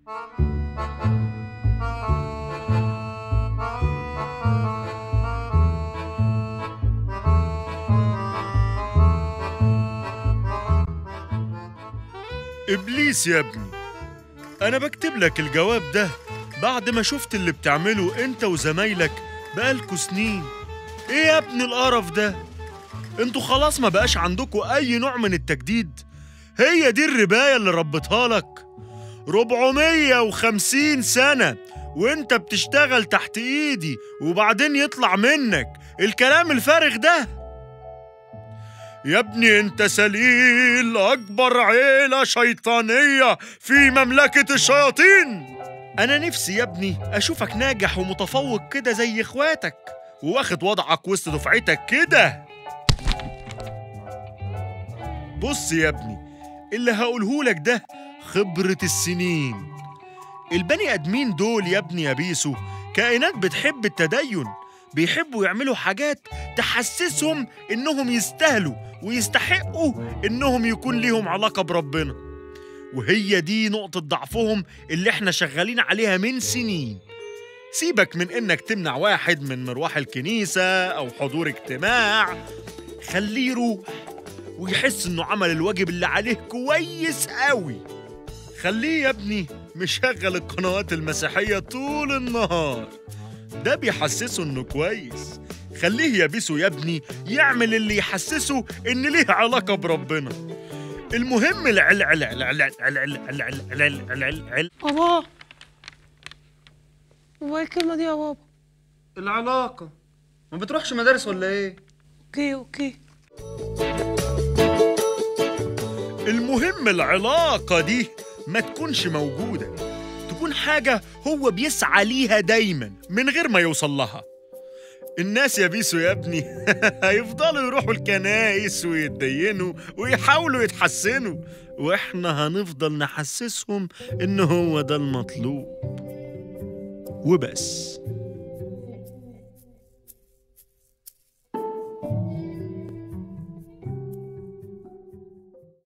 إبليس يا ابني أنا بكتب لك الجواب ده بعد ما شفت اللي بتعمله أنت وزمايلك بقالكوا سنين إيه يا ابني القرف ده؟ انتوا خلاص ما بقاش عندكوا أي نوع من التجديد هي دي الرباية اللي ربطها لك 450 سنة وانت بتشتغل تحت ايدي وبعدين يطلع منك الكلام الفارغ ده يا ابني انت سليل اكبر عيلة شيطانية في مملكة الشياطين انا نفسي يا ابني اشوفك ناجح ومتفوق كده زي اخواتك واخد وضعك وسط دفعتك كده بص يا ابني اللي هقولهولك ده خبرة السنين البني ادمين دول يا ابني يا بيسو كائنات بتحب التدين بيحبوا يعملوا حاجات تحسسهم انهم يستاهلوا ويستحقوا انهم يكون ليهم علاقة بربنا وهي دي نقطة ضعفهم اللي احنا شغالين عليها من سنين سيبك من انك تمنع واحد من مروح الكنيسة او حضور اجتماع خليه يروح ويحس انه عمل الواجب اللي عليه كويس قوي خليه يا ابني مشغل القنوات المسيحية طول النهار ده بيحسسه انه كويس خليه يا بيسو يا ابني يعمل اللي يحسسه ان ليه علاقة بربنا المهم العل عل عل عل عل عل عل عل عل عل عل عل بابا هو ايه الكلمة دي يا بابا؟ العلاقة ما بتروحش مدارس ولا ايه؟ اوكي اوكي المهم العلاقة دي ما تكونش موجودة تكون حاجة هو بيسعى ليها دايما من غير ما يوصل لها الناس يا بيسو يا ابني هيفضلوا يروحوا الكنايس ويتدينوا ويحاولوا يتحسنوا واحنا هنفضل نحسسهم ان هو ده المطلوب وبس